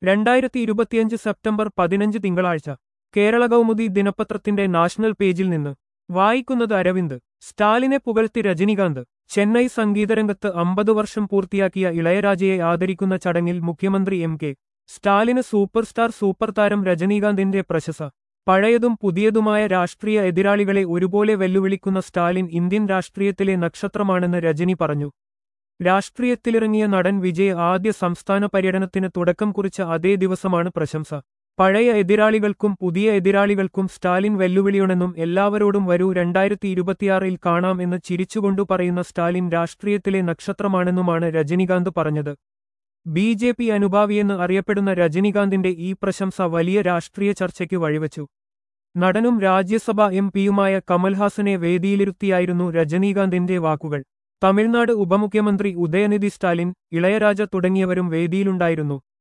രണ്ടായിരത്തി ഇരുപത്തിയഞ്ച് സെപ്റ്റംബർ പതിനഞ്ച് തിങ്കളാഴ്ച കേരള കൗമുദി ദിനപത്രത്തിന്റെ നാഷണൽ പേജിൽ നിന്ന് വായിക്കുന്നത് അരവിന്ദ് സ്റ്റാലിനെ പുകഴ്ത്തി രജനികാന്ത് ചെന്നൈ സംഗീതരംഗത്ത് അമ്പത് വർഷം പൂർത്തിയാക്കിയ ഇളയരാജയെ ആദരിക്കുന്ന ചടങ്ങിൽ മുഖ്യമന്ത്രി എം കെ സ്റ്റാലിന് സൂപ്പർ സ്റ്റാർ സൂപ്പർ താരം രജനീകാന്തിന്റെ പ്രശംസ പഴയതും പുതിയതുമായ രാഷ്ട്രീയ എതിരാളികളെ ഒരുപോലെ വെല്ലുവിളിക്കുന്ന സ്റ്റാലിൻ ഇന്ത്യൻ രാഷ്ട്രീയത്തിലെ നക്ഷത്രമാണെന്ന് രജനി പറഞ്ഞു രാഷ്ട്രീയത്തിലിറങ്ങിയ നടൻ വിജയ് ആദ്യ സംസ്ഥാന പര്യടനത്തിന് തുടക്കം കുറിച്ച അതേ ദിവസമാണ് പ്രശംസ പഴയ എതിരാളികൾക്കും പുതിയ എതിരാളികൾക്കും സ്റ്റാലിൻ വെല്ലുവിളിയുണെന്നും എല്ലാവരോടും വരൂ രണ്ടായിരത്തി ഇരുപത്തിയാറിൽ കാണാം എന്ന് ചിരിച്ചുകൊണ്ടു പറയുന്ന സ്റ്റാലിൻ രാഷ്ട്രീയത്തിലെ നക്ഷത്രമാണെന്നുമാണ് രജനികാന്ത് പറഞ്ഞത് ബി ജെ പി അനുഭാവിയെന്ന് അറിയപ്പെടുന്ന രജനികാന്തിന്റെ ഈ പ്രശംസ വലിയ രാഷ്ട്രീയ ചർച്ചയ്ക്ക് വഴിവെച്ചു നടനും രാജ്യസഭാ എം പിയുമായ കമൽഹാസനെ വേദിയിലിരുത്തിയായിരുന്നു രജനീകാന്തിന്റെ വാക്കുകൾ തമിഴ്നാട് ഉപമുഖ്യമന്ത്രി ഉദയനിധി സ്റ്റാലിൻ ഇളയരാജ തുടങ്ങിയവരും വേദിയിലുണ്ടായിരുന്നു